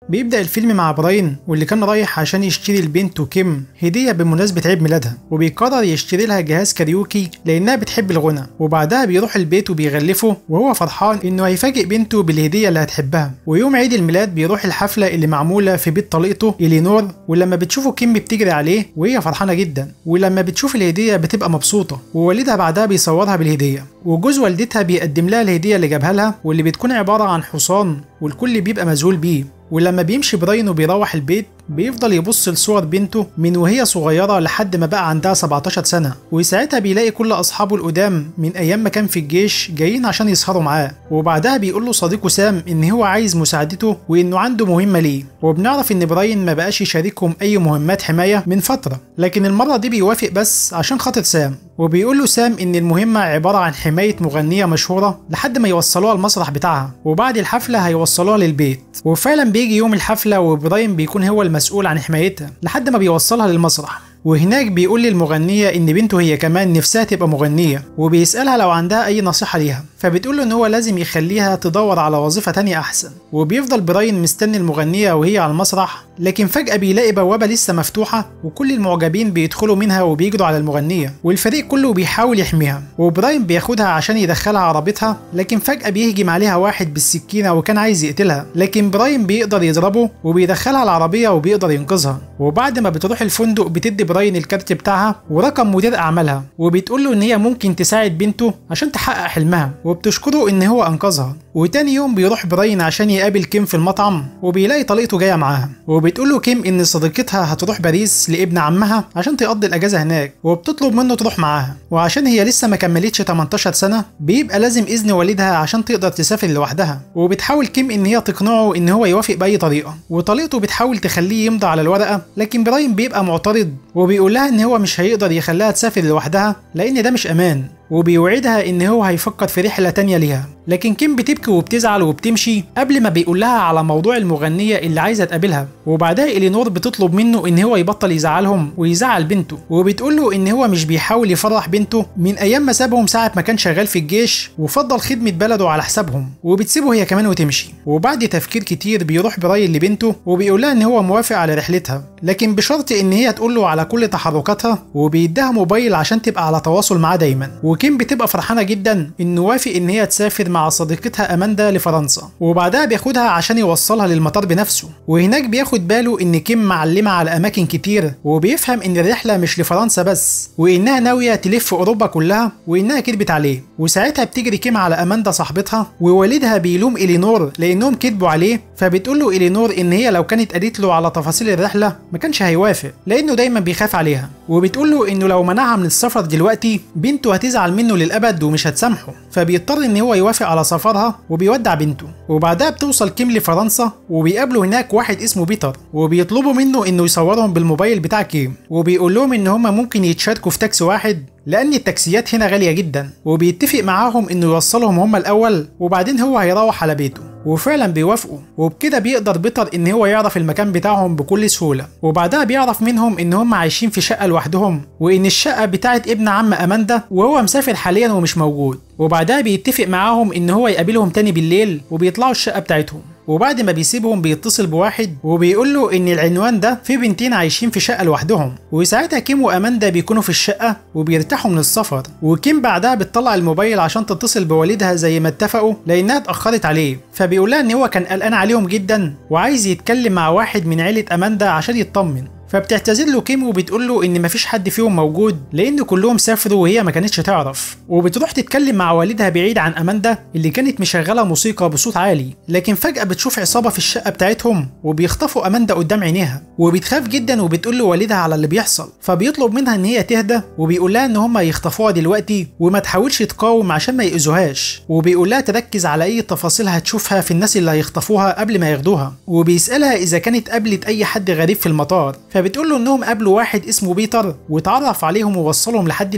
بيبدأ الفيلم مع براين واللي كان رايح عشان يشتري لبنته كيم هدية بمناسبة عيد ميلادها وبيقرر يشتري لها جهاز كاريوكي لأنها بتحب الغنى وبعدها بيروح البيت وبيغلفه وهو فرحان إنه هيفاجئ بنته بالهدية اللي هتحبها ويوم عيد الميلاد بيروح الحفلة اللي معمولة في بيت طليقته إلينور ولما بتشوفه كيم بتجري عليه وهي فرحانة جدا ولما بتشوف الهدية بتبقى مبسوطة ووالدها بعدها بيصورها بالهدية وجوز والدتها بيقدم لها الهدية اللي جابها لها واللي بتكون عبارة عن حصان والكل بيبقى مذهول بيه ولما بيمشي براين وبيروح البيت بيفضل يبص لصور بنته من وهي صغيرة لحد ما بقى عندها 17 سنة وساعتها بيلاقي كل أصحابه القدام من أيام ما كان في الجيش جايين عشان يسهروا معاه وبعدها بيقول له صديقه سام إن هو عايز مساعدته وإنه عنده مهمة ليه وبنعرف إن براين ما بقاش يشاركهم أي مهمات حماية من فترة لكن المرة دي بيوافق بس عشان خاطر سام وبيقول له سام إن المهمة عبارة عن حماية مغنية مشهورة لحد ما يوصلوها المسرح بتاعها وبعد الحفلة هيوصلوها للبيت وفعلا بيجي يوم الحفلة وبراين بيكون هو المسؤول عن حمايتها لحد ما بيوصلها للمسرح وهناك بيقول للمغنية إن بنته هي كمان نفسها تبقى مغنية وبيسألها لو عندها أي نصيحة ليها فبتقول له إن هو لازم يخليها تدور على وظيفة تانية أحسن وبيفضل براين مستني المغنية وهي على المسرح لكن فجأة بيلاقي بوابة لسه مفتوحة وكل المعجبين بيدخلوا منها وبيجروا على المغنية والفريق كله بيحاول يحميها وبراين بياخدها عشان يدخلها عربيتها لكن فجأة بيهجم عليها واحد بالسكينة وكان عايز يقتلها لكن براين بيقدر يضربه وبيدخلها العربية وبيقدر ينقذها وبعد ما بتروح الفندق بتدي براين الكارت بتاعها ورقم مدير أعمالها وبتقول له إن هي ممكن تساعد بنته عشان تحقق حلمها وبتشكره إن هو أنقذها وتاني يوم بيروح براين عشان يقابل كيم في المطعم وبيلاقي طليقته جايه معاها وبتقول له كيم ان صديقتها هتروح باريس لابن عمها عشان تقضي الاجازه هناك وبتطلب منه تروح معاها وعشان هي لسه ما كملتش 18 سنه بيبقى لازم اذن والدها عشان تقدر تسافر لوحدها وبتحاول كيم ان هي تقنعه ان هو يوافق باي طريقه وطليقته بتحاول تخليه يمضي على الورقه لكن براين بيبقى معترض وبيقول لها ان هو مش هيقدر يخليها تسافر لوحدها لان ده مش امان وبيوعدها ان هو هيفكر في رحله تانية ليها لكن كيم بتبكي وبتزعل وبتمشي قبل ما بيقول لها على موضوع المغنيه اللي عايزه تقابلها وبعدها الينور بتطلب منه ان هو يبطل يزعلهم ويزعل بنته وبتقول له ان هو مش بيحاول يفرح بنته من ايام ما سابهم ساعه ما كان شغال في الجيش وفضل خدمه بلده على حسابهم وبتسيبه هي كمان وتمشي وبعد تفكير كتير بيروح براين لبنته وبيقول لها ان هو موافق على رحلتها لكن بشرط ان هي تقول له على كل تحركاتها وبيديها موبايل عشان تبقى على تواصل معاه دايما وكيم بتبقى فرحانه جدا انه وافق ان هي تسافر مع صديقتها اماندا لفرنسا وبعدها بياخدها عشان يوصلها للمطار بنفسه وهناك بياخد باله ان كيم معلمه على اماكن كتير وبيفهم ان الرحله مش لفرنسا بس وانها ناويه تلف اوروبا كلها وانها كدبت عليه وساعتها بتجري كيم على اماندا صاحبتها ووالدها بيلوم الينور لانهم كدبوا عليه فبتقول له الينور ان هي لو كانت قالت له على تفاصيل الرحله ما كانش هيوافق لانه دايما بيخاف عليها وبتقول له انه لو منعها من السفر دلوقتي بنته هتزعل منه للابد ومش هتسامحه فبيضطر ان هو يوافق على سفرها وبيودع بنته وبعدها بتوصل كيم لفرنسا وبيقابلوا هناك واحد اسمه بيتر وبيطلبوا منه انه يصورهم بالموبايل بتاع كيم وبيقول لهم ان هما ممكن يتشاركوا في تاكسي واحد لان التاكسيات هنا غاليه جدا وبيتفق معاهم انه يوصلهم هما الاول وبعدين هو هيروح على بيته وفعلا بيوافقوا وبكده بيقدر بيتر ان هو يعرف المكان بتاعهم بكل سهوله وبعدها بيعرف منهم ان هم عايشين في شقه لوحدهم وان الشقه بتاعت ابن عم اماندا وهو مسافر حاليا ومش موجود وبعدها بيتفق معاهم ان هو يقابلهم تاني بالليل وبيطلعوا الشقه بتاعتهم وبعد ما بيسيبهم بيتصل بواحد وبيقول له ان العنوان ده في بنتين عايشين في شقه لوحدهم وساعتها كيم واماندا بيكونوا في الشقه وبيرتاحوا من السفر وكيم بعدها بتطلع الموبايل عشان تتصل بوالدها زي ما اتفقوا لانها اتاخرت عليه فبيقول لها ان هو كان قلقان عليهم جدا وعايز يتكلم مع واحد من عيله اماندا عشان يطمن فبتعتذر له كيم وبتقول له ان مفيش حد فيهم موجود لان كلهم سافروا وهي ما كانتش تعرف وبتروح تتكلم مع والدها بعيد عن اماندا اللي كانت مشغله موسيقى بصوت عالي لكن فجاه بتشوف عصابه في الشقه بتاعتهم وبيخطفوا اماندا قدام عينيها وبتخاف جدا وبتقول لوالدها على اللي بيحصل فبيطلب منها ان هي تهدى وبيقول لها ان هم يخطفوها دلوقتي وما تحاولش تقاوم عشان ما يأذوهاش وبيقول لها تركز على اي تفاصيل هتشوفها في الناس اللي هيخطفوها قبل ما ياخدوها وبيسالها اذا كانت قابلت اي حد غريب في المطار فبتقول له انهم قابلوا واحد اسمه بيتر واتعرف عليهم ووصلهم لحد البيت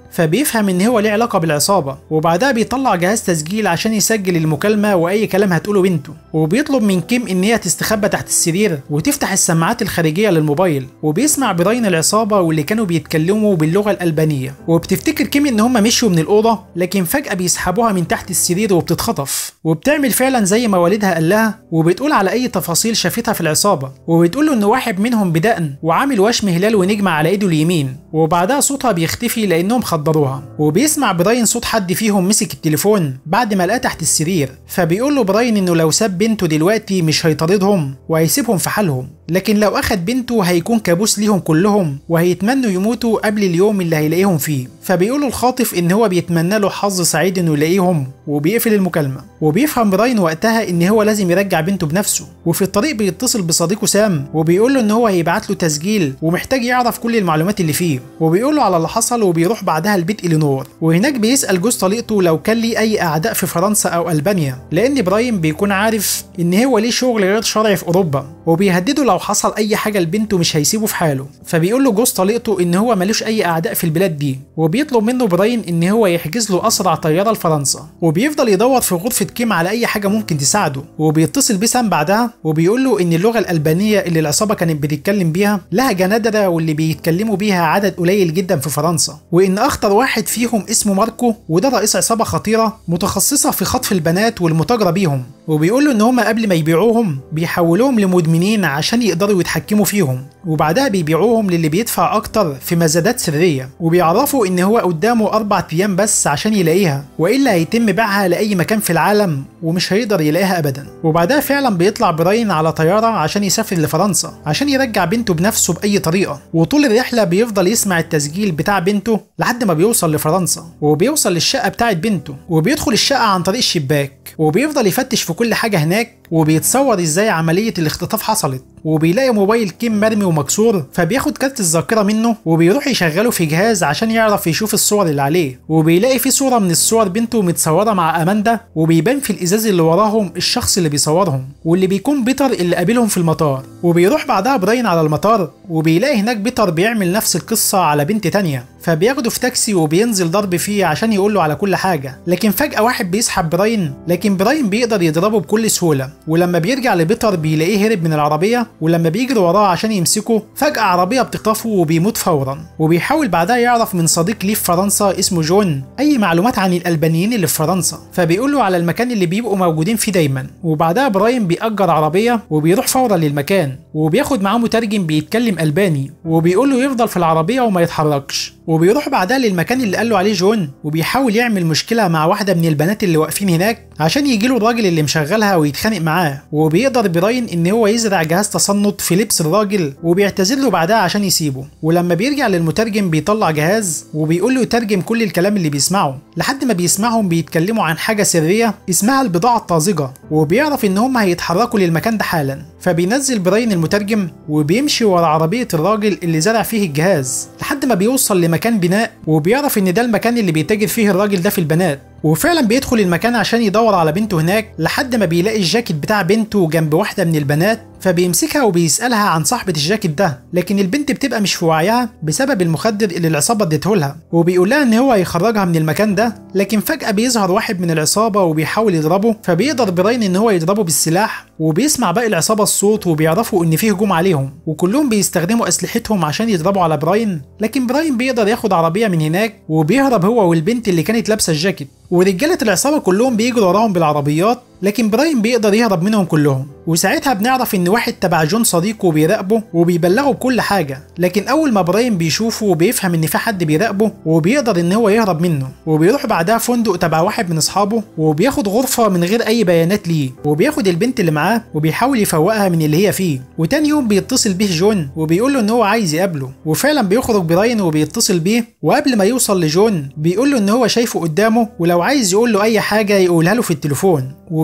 فبيفهم ان هو ليه علاقه بالعصابه وبعدها بيطلع جهاز تسجيل عشان يسجل المكالمه واي كلام هتقوله بنته وبيطلب من كيم ان هي تستخبى تحت السرير وتفتح السماعات الخارجيه للموبايل وبيسمع براين العصابه واللي كانوا بيتكلموا باللغه الالبانيه وبتفتكر كيم ان هم مشوا من الاوضه لكن فجاه بيسحبوها من تحت السرير وبتتخطف وبتعمل فعلا زي ما والدها قال لها وبتقول على اي تفاصيل شافتها في العصابه وبتقول له ان واحد منهم بدقن وعامل وشم هلال ونجمه على ايده اليمين وبعدها صوتها بيختفي لانهم خدروها وبيسمع براين صوت حد فيهم مسك التليفون بعد ما لقاه تحت السرير فبيقول له براين انه لو ساب بنته دلوقتي مش هيطاردهم وهيسيبهم في حالهم لكن لو اخد بنته هيكون كابوس ليهم كلهم وهيتمنوا يموتوا قبل اليوم اللي هيلاقيهم فيه فبيقول الخاطف ان هو بيتمنى له حظ سعيد انه يلاقيهم وبيقفل المكالمه وبيفهم براين وقتها ان هو لازم يرجع بنته بنفسه وفي الطريق بيتصل بصديقه سام وبيقول له ان هو هيبعت له تسجيل ومحتاج يعرف كل المعلومات اللي فيه وبيقول له على اللي حصل وبيروح بعدها البيت الينور وهناك بيسال جوز طليقته لو كان ليه اي اعداء في فرنسا او البانيا لان براين بيكون عارف ان هو ليه شغل غير شرعي في اوروبا وبيهدده لو حصل اي حاجه لبنته مش هيسيبه في حاله فبيقول له جوز طليقته ان هو ملوش اي اعداء في البلاد دي وبيطلب منه براين ان هو يحجز له اسرع طياره لفرنسا وبيفضل يدور في غرفه كيم على اي حاجه ممكن تساعده وبيتصل بيه سام بعدها وبيقول له ان اللغه الالبانيه اللي العصابه كانت بتتكلم بيها لهجه نادره واللي بيتكلموا بيها عدد قليل جدا في فرنسا وان اخطر واحد فيهم اسمه ماركو وده رئيس عصابه خطيره متخصصه في خطف البنات والمتاجره بيهم وبيقول له ان هم قبل ما يبيعوهم بيحولوهم لمدمنين عشان يقدروا يتحكموا فيهم وبعدها بيبيعوهم للي بيدفع اكتر في مزادات سريه وبيعرفوا ان هو قدامه اربع ايام بس عشان يلاقيها والا هيتم بيعها لاي مكان في العالم ومش هيقدر يلاقيها ابدا وبعدها فعلا بيطلع براين على طياره عشان يسافر لفرنسا عشان يرجع بنته بنفسه باي طريقه وطول الرحله بيفضل يسمع التسجيل بتاع بنته لحد ما بيوصل لفرنسا وبيوصل للشقه بتاعت بنته وبيدخل الشقه عن طريق الشباك وبيفضل يفتش في كل حاجه هناك وبيتصور ازاي عمليه الاختطاف حصلت وبيلاقي موبايل كيم مرمي ومكسور فبياخد كارت الذاكره منه وبيروح يشغله في جهاز عشان يعرف يشوف الصور اللي عليه وبيلاقي في صوره من الصور بنته متصوره مع اماندا وبيبان في الازاز اللي وراهم الشخص اللي بيصورهم واللي بيكون بيتر اللي قابلهم في المطار وبيروح بعدها براين على المطار وبيلاقي هناك بيتر بيعمل نفس القصه على بنت تانية فبياخده في تاكسي وبينزل ضرب فيه عشان يقول له على كل حاجه لكن فجاه واحد بيسحب براين لكن براين بيقدر يضربه بكل سهوله ولما بيرجع لبيتر بيلاقيه هرب من العربيه ولما بيجري وراه عشان يمسكه فجاه عربيه بتخطفه وبيموت فورا وبيحاول بعدها يعرف من صديق ليه في فرنسا اسمه جون اي معلومات عن الالبانيين اللي في فرنسا فبيقول له على المكان اللي بيبقوا موجودين فيه دايما وبعدها براين بيأجر عربيه وبيروح فورا للمكان وبياخد معاه مترجم بيتكلم الباني وبيقول له يفضل في العربيه وما يتحركش وبيروح بعدها للمكان اللي قال له عليه جون وبيحاول يعمل مشكله مع واحده من البنات اللي واقفين هناك عشان يجي له الراجل اللي مشغلها ويتخانق معاه وبيقدر براين ان هو يزرع جهاز تصنت في لبس الراجل وبيعتذر له بعدها عشان يسيبه ولما بيرجع للمترجم بيطلع جهاز وبيقول له يترجم كل الكلام اللي بيسمعه لحد ما بيسمعهم بيتكلموا عن حاجه سريه اسمها البضاعه الطازجه وبيعرف ان هم هيتحركوا للمكان ده حالا فبينزل براين المترجم وبيمشي ورا عربيه الراجل اللي زرع فيه الجهاز لحد ما بيوصل لمكان بناء وبيعرف ان ده المكان اللي بيتاجر فيه الراجل ده في البنات وفعلا بيدخل المكان عشان يدور على بنته هناك لحد ما بيلاقي الجاكيت بتاع بنته جنب واحده من البنات فبيمسكها وبيسألها عن صاحبة الجاكيت ده لكن البنت بتبقى مش في وعيها بسبب المخدر اللي العصابة اديته لها وبيقول لها ان هو هيخرجها من المكان ده لكن فجأة بيظهر واحد من العصابة وبيحاول يضربه فبيقدر براين ان هو يضربه بالسلاح وبيسمع باقي العصابة الصوت وبيعرفوا ان فيه هجوم عليهم وكلهم بيستخدموا اسلحتهم عشان يضربوا على براين لكن براين بيقدر ياخد عربية من هناك وبيهرب هو والبنت اللي كانت لابسة الجاكيت ورجالة العصابة كلهم بيجروا وراهم بالعربيات لكن براين بيقدر يهرب منهم كلهم وساعتها بنعرف ان واحد تبع جون صديقه بيراقبه وبيبلغه بكل حاجه لكن اول ما براين بيشوفه بيفهم ان في حد بيراقبه وبيقدر ان هو يهرب منه وبيروح بعدها فندق تبع واحد من اصحابه وبياخد غرفه من غير اي بيانات ليه وبياخد البنت اللي معاه وبيحاول يفوقها من اللي هي فيه وتاني يوم بيتصل بيه جون وبيقول له ان هو عايز يقابله وفعلا بيخرج براين وبيتصل بيه وقبل ما يوصل لجون بيقول له ان هو شايفه قدامه ولو عايز يقول له اي حاجه يقولها له في التليفون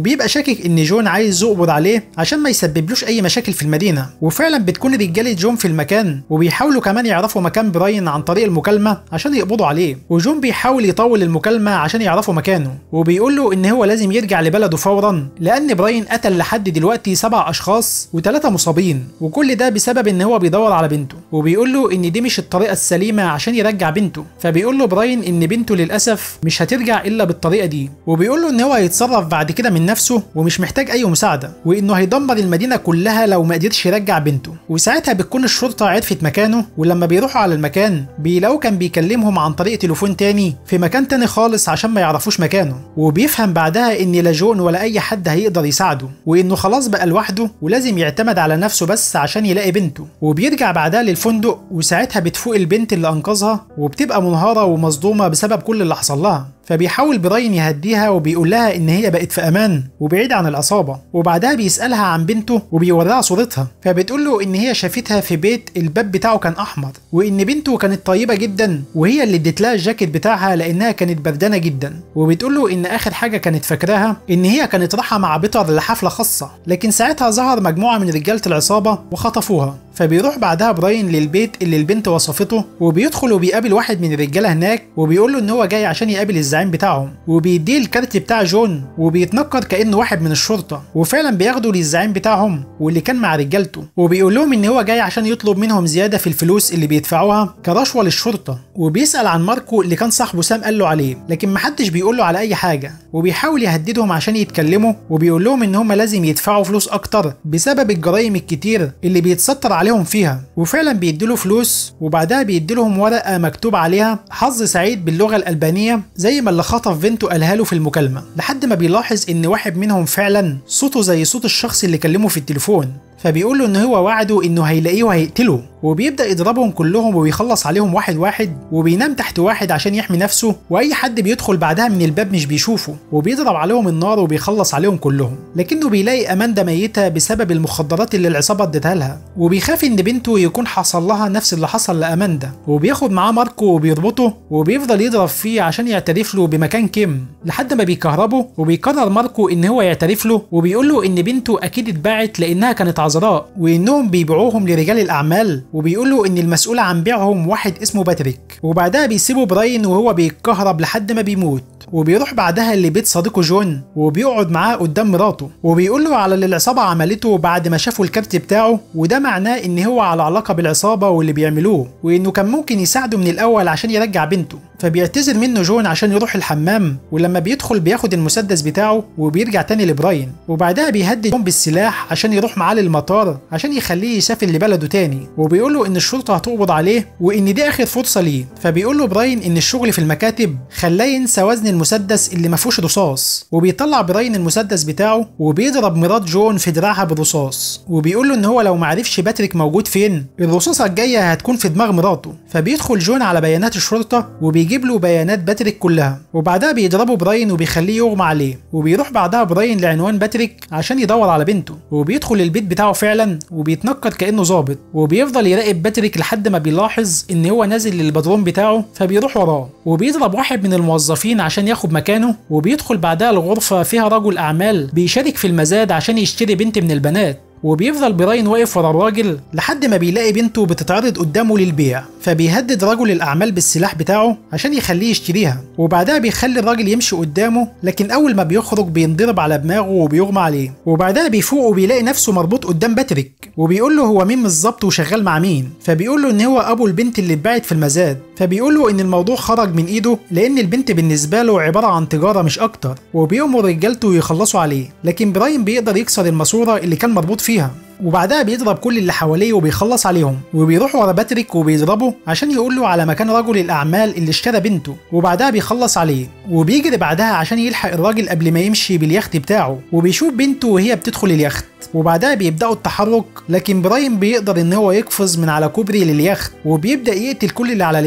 وبيبقى شاكك ان جون عايز يقبض عليه عشان ما يسببلوش اي مشاكل في المدينه وفعلا بتكون رجاله جون في المكان وبيحاولوا كمان يعرفوا مكان براين عن طريق المكالمه عشان يقبضوا عليه وجون بيحاول يطول المكالمه عشان يعرفوا مكانه وبيقول له ان هو لازم يرجع لبلده فورا لان براين قتل لحد دلوقتي سبع اشخاص وثلاثه مصابين وكل ده بسبب ان هو بيدور على بنته وبيقول له ان دي مش الطريقه السليمه عشان يرجع بنته فبيقول له براين ان بنته للاسف مش هترجع الا بالطريقه دي وبيقول له ان هو هيتصرف بعد كده من نفسه ومش محتاج اي مساعده وانه هيدمر المدينه كلها لو ما قدرش يرجع بنته وساعتها بتكون الشرطه عرفت مكانه ولما بيروحوا على المكان بيلاقوه كان بيكلمهم عن طريق تليفون تاني في مكان تاني خالص عشان ما يعرفوش مكانه وبيفهم بعدها ان لا جون ولا اي حد هيقدر يساعده وانه خلاص بقى لوحده ولازم يعتمد على نفسه بس عشان يلاقي بنته وبيرجع بعدها للفندق وساعتها بتفوق البنت اللي انقذها وبتبقى منهاره ومصدومه بسبب كل اللي حصل لها فبيحاول براين يهديها وبيقول لها ان هي بقت في امان وبعيد عن العصابه وبعدها بيسالها عن بنته وبيوريها صورتها فبتقول له ان هي شافتها في بيت الباب بتاعه كان احمر وان بنته كانت طيبه جدا وهي اللي ادت لها الجاكيت بتاعها لانها كانت بردانه جدا وبتقول له ان اخر حاجه كانت فاكراها ان هي كانت رايحه مع بيتر لحفله خاصه لكن ساعتها ظهر مجموعه من رجاله العصابه وخطفوها فبيروح بعدها براين للبيت اللي البنت وصفته وبيدخل وبيقابل واحد من الرجاله هناك وبيقول له ان هو جاي عشان يقابل الزعيم بتاعهم وبيديه الكارت بتاع جون وبيتنكر كانه واحد من الشرطه وفعلا بياخده للزعيم بتاعهم واللي كان مع رجالته وبيقول لهم ان هو جاي عشان يطلب منهم زياده في الفلوس اللي بيدفعوها كرشوه للشرطه وبيسال عن ماركو اللي كان صاحبه سام قال له عليه لكن محدش بيقول له على اي حاجه وبيحاول يهددهم عشان يتكلموا وبيقول لهم ان هم لازم يدفعوا فلوس اكتر بسبب الجرائم الكتير اللي بيتستر عليهم فيها وفعلا بيديله فلوس وبعدها بيديلهم ورقه مكتوب عليها حظ سعيد باللغه الالبانيه زي ما اللي خطف بنته قالها له في المكالمه لحد ما بيلاحظ ان واحد منهم فعلا صوته زي صوت الشخص اللي كلمه في التليفون فبيقول له ان هو وعده انه هيلاقيه وهيقتله وبيبدا يضربهم كلهم وبيخلص عليهم واحد واحد وبينام تحت واحد عشان يحمي نفسه واي حد بيدخل بعدها من الباب مش بيشوفه وبيضرب عليهم النار وبيخلص عليهم كلهم لكنه بيلاقي اماندا ميته بسبب المخدرات اللي العصابه ادتها لها وبيخاف ان بنته يكون حصل لها نفس اللي حصل لاماندا وبياخد معاه ماركو وبيربطه وبيفضل يضرب فيه عشان يعترف له بمكان كيم لحد ما بيكهربه وبيقرر ماركو ان هو يعترف له وبيقول له ان بنته اكيد اتباعت لانها كانت عذراء وانهم بيبيعوهم لرجال الاعمال وبيقول له ان المسؤول عن بيعهم واحد اسمه باتريك وبعدها بيسيبوا براين وهو بيتكهرب لحد ما بيموت وبيروح بعدها لبيت صديقه جون وبيقعد معاه قدام مراته وبيقول له على اللي العصابه عملته بعد ما شافوا الكارت بتاعه وده معناه ان هو على علاقه بالعصابه واللي بيعملوه وانه كان ممكن يساعده من الاول عشان يرجع بنته فبيعتذر منه جون عشان يروح الحمام ولما بيدخل بياخد المسدس بتاعه وبيرجع تاني لبراين وبعدها بيهدد جون بالسلاح عشان يروح معاه للمطار عشان يخليه يسافر لبلده تاني وبيقول له ان الشرطه هتقبض عليه وان دي اخر فرصه ليه فبيقول له براين ان الشغل في المكاتب خلاه ينسى وزن المسدس اللي ما فيهوش رصاص وبيطلع براين المسدس بتاعه وبيضرب مرات جون في دراعها بالرصاص وبيقول له ان هو لو معرفش باتريك موجود فين الرصاصه الجايه هتكون في دماغ مراته فبيدخل جون على بيانات الشرطه وبيجيب له بيانات باتريك كلها وبعدها بيضربه براين وبيخليه يغمى عليه وبيروح بعدها براين لعنوان باتريك عشان يدور على بنته وبيدخل البيت بتاعه فعلا وبيتنكر كانه ظابط وبيفضل يراقب باتريك لحد ما بيلاحظ ان هو نازل للبدروم بتاعه فبيروح وراه وبيضرب واحد من الموظفين عشان ياخد مكانه وبيدخل بعدها الغرفه فيها رجل اعمال بيشارك في المزاد عشان يشتري بنت من البنات وبيفضل براين واقف ورا الراجل لحد ما بيلاقي بنته بتتعرض قدامه للبيع فبيهدد رجل الاعمال بالسلاح بتاعه عشان يخليه يشتريها وبعدها بيخلي الراجل يمشي قدامه لكن اول ما بيخرج بينضرب على دماغه وبيغمى عليه وبعدها بيفوق وبيلاقي نفسه مربوط قدام باتريك وبيقول له هو مين بالظبط وشغال مع مين فبيقول له ان هو ابو البنت اللي اتباعت في المزاد فبيقول له ان الموضوع خرج من ايده لان البنت بالنسبه له عباره عن تجاره مش اكتر وبيأمر رجالته يخلصوا عليه لكن براين بيقدر يكسر الماسوره اللي كان مربوط فيها وبعدها بيضرب كل اللي حواليه وبيخلص عليهم وبيروح ورا باتريك وبيضربه عشان يقول له على مكان رجل الاعمال اللي اشترى بنته وبعدها بيخلص عليه وبيجري بعدها عشان يلحق الراجل قبل ما يمشي باليخت بتاعه وبيشوف بنته وهي بتدخل اليخت وبعدها بيبداوا التحرك لكن براين بيقدر ان هو يقفز من على كوبري لليخت وبيبدا يقتل كل اللي على اليخت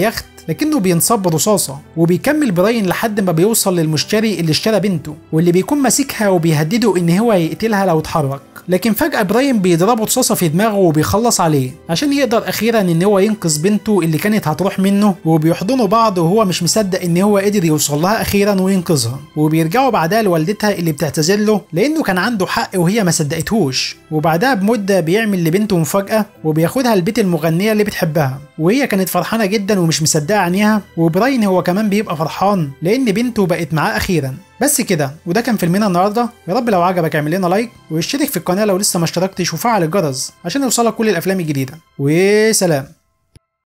لكنه بينصاب برصاصه وبيكمل براين لحد ما بيوصل للمشتري اللي اشترى بنته واللي بيكون ماسكها وبيهدده ان هو يقتلها لو اتحرك لكن فجأة براين بيضربه رصاصة في دماغه وبيخلص عليه عشان يقدر أخيرا إن هو ينقذ بنته اللي كانت هتروح منه وبيحضنوا بعض وهو مش مصدق إن هو قدر يوصل لها أخيرا وينقذها وبيرجعوا بعدها لوالدتها اللي بتعتذر له لأنه كان عنده حق وهي ما صدقتهوش وبعدها بمدة بيعمل لبنته مفاجأة وبياخدها البيت المغنية اللي بتحبها وهي كانت فرحانة جدا ومش مصدقة عينيها وبراين هو كمان بيبقى فرحان لأن بنته بقت معاه أخيرا بس كده وده كان فيلمنا النهارده يا رب لو عجبك اعمل لنا لايك واشترك في القناه لو لسه ما اشتركتش وفعل الجرس عشان يوصلك كل الافلام الجديده وسلام